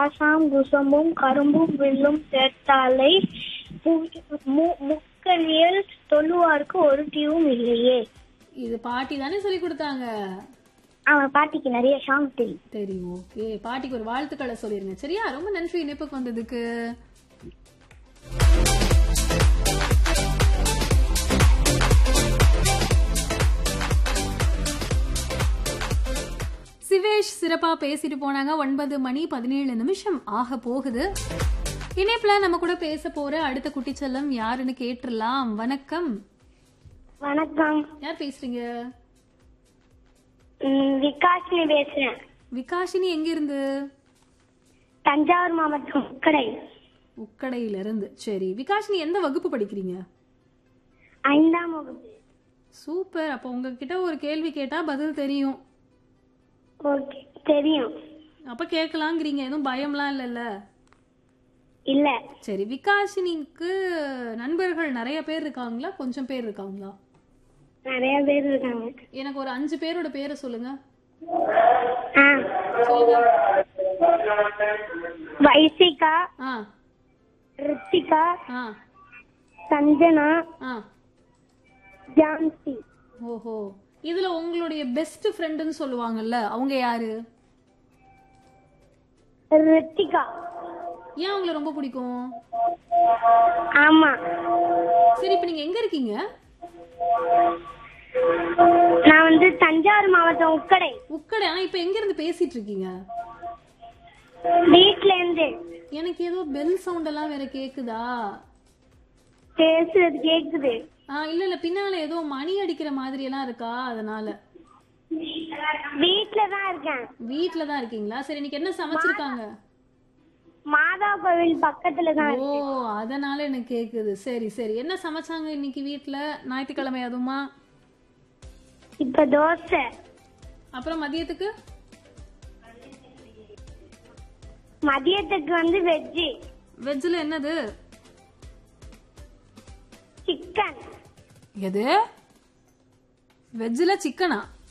பாசாம் குசமும் கரும்பும் வில்லும் சேர்த்தாலை பு- மு- முக்கனியல் தொழுவார்க்கு ஒரு தீவும் இல்லையே இது பாட்டி தானே சொல்லி கொடுத்தாங்க அவன் பாட்டிக்கு நிறைய சாங் தெரியும் தெரியும் ஓகே பாட்டிக்கு ஒரு வாழ்த்துக்களை சொல்லிருங்க சரியா ரொம்ப நன்றி இணைப்புக்கு வந்ததுக்கு சிவேஷ் சிறப்பா பேசிட்டு போனாங்க ஒன்பது மணி பதினேழு நிமிஷம் ஆக போகுது இணைப்புல நம்ம கூட பேச போற அடுத்த குட்டிச்செல்லம் யாருன்னு கேட்டுறலாம் வணக்கம் வணக்கம் யார் பேசுறீங்க ம், விகாஷ்னி பேசுறேன் விகாஷினி எங்க இருந்து தஞ்சாவூர் மாவட்டம் உக்கடை உக்கடையில இருந்து சரி விகாஷினி எந்த வகுப்பு படிக்கிறீங்க ஐந்தாம் வகுப்பு சூப்பர் அப்போ உங்ககிட்ட ஒரு கேள்வி கேட்டா பதில் தெரியும் ஓகே தெரியும் அப்ப கேட்கலாங்கிறீங்க எதுவும் பயம்லாம் இல்லைல்ல இல்ல சரி விகாஷினிக்கு நண்பர்கள் நிறைய பேர் இருக்காங்களா கொஞ்சம் பேர் இருக்காங்களா நிறைய பேர் இருக்காங்க எனக்கு ஒரு அஞ்சு பேரோட பேரை சொல்லுங்க ஆ சொல்லுங்க வைசிகா ஆ ரித்திகா ஆ சஞ்சனா ஆ ஜான்சி ஓஹோ இதுல உங்களுடைய பெஸ்ட் ஃப்ரெண்டுன்னு சொல்லுவாங்கல்ல அவங்க யாரு ரித்திகா ஏன் அவங்கள ரொம்ப பிடிக்கும் ஆமா சரி இப்ப நீங்க எங்க இருக்கீங்க நான் வந்து தஞ்சாவூர் மாவட்டம் உக்கடை உக்கடை ஆனா இப்ப எங்க இருந்து பேசிட்டு இருக்கீங்க வீட்ல இருந்து எனக்கு ஏதோ பெல் சவுண்ட் எல்லாம் வேற கேக்குதா பேசுறது கேக்குது ஆ இல்ல இல்ல பின்னால ஏதோ மணி அடிக்கிற மாதிரி எல்லாம் இருக்கா அதனால வீட்ல தான் இருக்கேன் வீட்ல தான் இருக்கீங்களா சரி இன்னைக்கு என்ன சமைச்சிருக்காங்க மாதா கோவில் பக்கத்துல தான் ஓ அதனால எனக்கு கேக்குது சரி சரி என்ன சமைச்சாங்க இன்னைக்கு வீட்ல ஞாயிற்றுக்கிழமை அதுமா இப்ப தோசை அப்புறம் மதியத்துக்கு மதியத்துக்கு வந்து வெஜ்ஜி வெஜ்ல என்னது சிக்கன் எது வெஜ்ல சிக்கனா